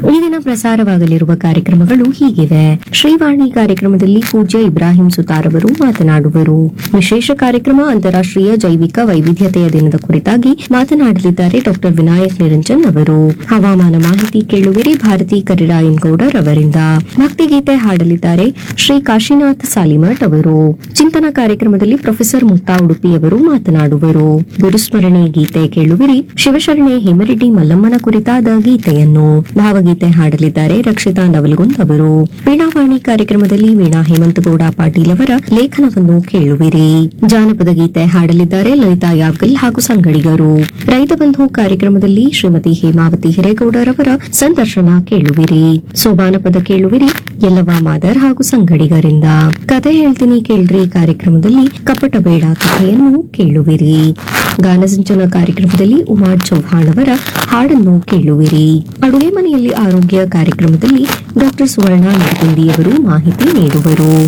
ಈ ದಿನ ಪ್ರಸಾರವಾಗಲಿರುವ ಕಾರ್ಯಕ್ರಮಗಳು ಹೀಗಿವೆ ಶ್ರೀವಾಣಿ ಕಾರ್ಯಕ್ರಮದಲ್ಲಿ ಪೂಜ್ಯ ಇಬ್ರಾಹಿಂ ಸುತಾರ್ ಅವರು ಮಾತನಾಡುವರು ವಿಶೇಷ ಕಾರ್ಯಕ್ರಮ ಅಂತಾರಾಷ್ಟ್ರೀಯ ಜೈವಿಕ ವೈವಿಧ್ಯತೆಯ ದಿನದ ಕುರಿತಾಗಿ ಮಾತನಾಡಲಿದ್ದಾರೆ ಡಾಕ್ಟರ್ ವಿನಾಯಕ್ ನಿರಂಜನ್ ಅವರು ಹವಾಮಾನ ಮಾಹಿತಿ ಕೇಳುವಿರಿ ಭಾರತಿ ಕರಿರಾಯನ್ ಗೌಡರ್ ಅವರಿಂದ ಭಕ್ತಿಗೀತೆ ಹಾಡಲಿದ್ದಾರೆ ಶ್ರೀ ಕಾಶಿನಾಥ್ ಸಾಲಿಮಠ್ ಅವರು ಚಿಂತನ ಕಾರ್ಯಕ್ರಮದಲ್ಲಿ ಪ್ರೊಫೆಸರ್ ಮುಕ್ತಾ ಉಡುಪಿ ಅವರು ಮಾತನಾಡುವರು ಗುರುಸ್ಮರಣೆ ಗೀತೆ ಕೇಳುವಿರಿ ಶಿವಶರಣೆ ಹೇಮರೆಡ್ಡಿ ಮಲ್ಲಮ್ಮನ ಕುರಿತಾದ ಗೀತೆಯನ್ನು ಭಾವಗೀತೆ ಹಾಡಲಿದ್ದಾರೆ ರಕ್ಷಿತಾ ನವಲಗುಂದ್ ಅವರು ವೀಣಾವಾಣಿ ಕಾರ್ಯಕ್ರಮದಲ್ಲಿ ವೀಣಾ ಹೇಮಂತಗೌಡ ಪಾಟೀಲ್ ಅವರ ಲೇಖನವನ್ನು ಕೇಳುವಿರಿ ಜಾನಪದ ಗೀತೆ ಹಾಡಲಿದ್ದಾರೆ ಲಲಿತಾ ಯಾಗಲ್ ಹಾಗೂ ಸಂಗಡಿಗರು ರೈತ ಬಂಧು ಕಾರ್ಯಕ್ರಮದಲ್ಲಿ ಶ್ರೀಮತಿ ಹೇಮಾವತಿ ಹಿರೇಗೌಡರವರ ಸಂದರ್ಶನ ಕೇಳುವಿರಿ ಸೋಬಾನಪದ ಕೇಳುವಿರಿ ಯಲ್ಲವ ಮಾದರ್ ಹಾಗೂ ಸಂಗಡಿಗರಿಂದ ಕತೆ ಹೇಳ್ತೀನಿ ಕೇಳ್ರಿ ಕಾರ್ಯಕ್ರಮದಲ್ಲಿ ಕಪಟ ಬೇಡ ಕಥೆಯನ್ನು ಕೇಳುವಿರಿ ಗಾನಸಿಂಚನ ಕಾರ್ಯಕ್ರಮದಲ್ಲಿ ಉಮಾಡ್ ಚೌಹಾಣ್ ಅವರ ಹಾಡನ್ನು ಕೇಳುವಿರಿ ಅಡುಗೆ ಮನೆಯಲ್ಲಿ ಆರೋಗ್ಯ ಕಾರ್ಯಕ್ರಮದಲ್ಲಿ ಡಾಕ್ಟರ್ ಸುವರ್ಣ ನರಗುಂದಿಯವರು ಮಾಹಿತಿ ನೀಡುವರು